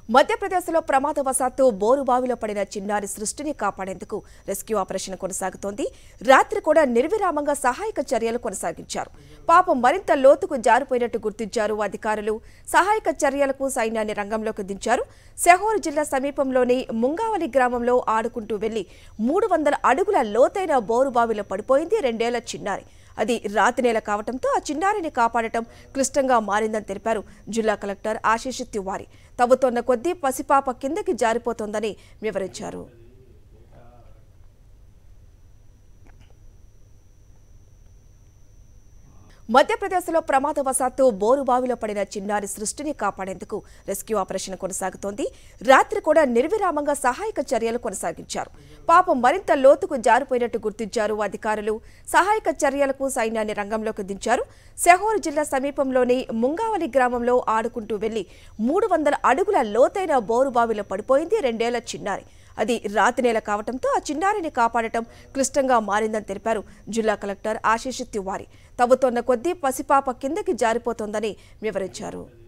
మధ్యప్రదేశ్లో ప్రమాదవశాత్తు బోరుబావిలో పడిన చిన్నారి సృష్టిని కాపాడేందుకు రెస్క్యూ ఆపరేషన్ కొనసాగుతోంది రాత్రి కూడా నిర్విరామంగా సహాయక చర్యలు కొనసాగించారు పాపం మరింత లోతుకు జారిపోయినట్టు గుర్తించారు అధికారులు సహాయక చర్యలకు సైన్యాన్ని రంగంలోకి దించారు సెహోర్ జిల్లా సమీపంలోని ముంగావలి గ్రామంలో ఆడుకుంటూ వెళ్లి మూడు వందల అడుగుల లోతైన బోరుబావిలో పడిపోయింది రెండేళ్ల చిన్నారి అది రాతి నేల కావడంతో ఆ చిన్నారిని కాపాడటం క్లిష్టంగా మారిందని తెలిపారు జిల్లా కలెక్టర్ ఆశీష్ తివారి తవ్వుతోన్న కొద్దీ పసిపాప కిందకి జారిపోతోందని వివరించారు మధ్యప్రదేశ్లో ప్రమాదవశాత్తు బోరుబావిలో పడిన చిన్నారి సృష్టిని కాపాడేందుకు రెస్క్యూ ఆపరేషన్ కొనసాగుతోంది రాత్రి కూడా నిర్విరామంగా సహాయక చర్యలు కొనసాగించారు పాపం మరింత లోతుకు జారిపోయినట్టు గుర్తించారు అధికారులు సహాయక చర్యలకు సైన్యాన్ని రంగంలోకి దించారు సెహోర్ జిల్లా సమీపంలోని ముంగావలి గ్రామంలో ఆడుకుంటూ వెళ్లి మూడు వందల అడుగుల లోతైన బోరుబావిలో పడిపోయింది రెండేళ్ల చిన్నారి అది రాతి నేల కావడంతో ఆ చిన్నారిని కాపాడటం క్లిష్టంగా మారిందని తెలిపారు జిల్లా కలెక్టర్ ఆశీష్ తివారి తవ్వుతోన్న కొద్దీ పసిపాప కిందకి జారిపోతోందని వివరించారు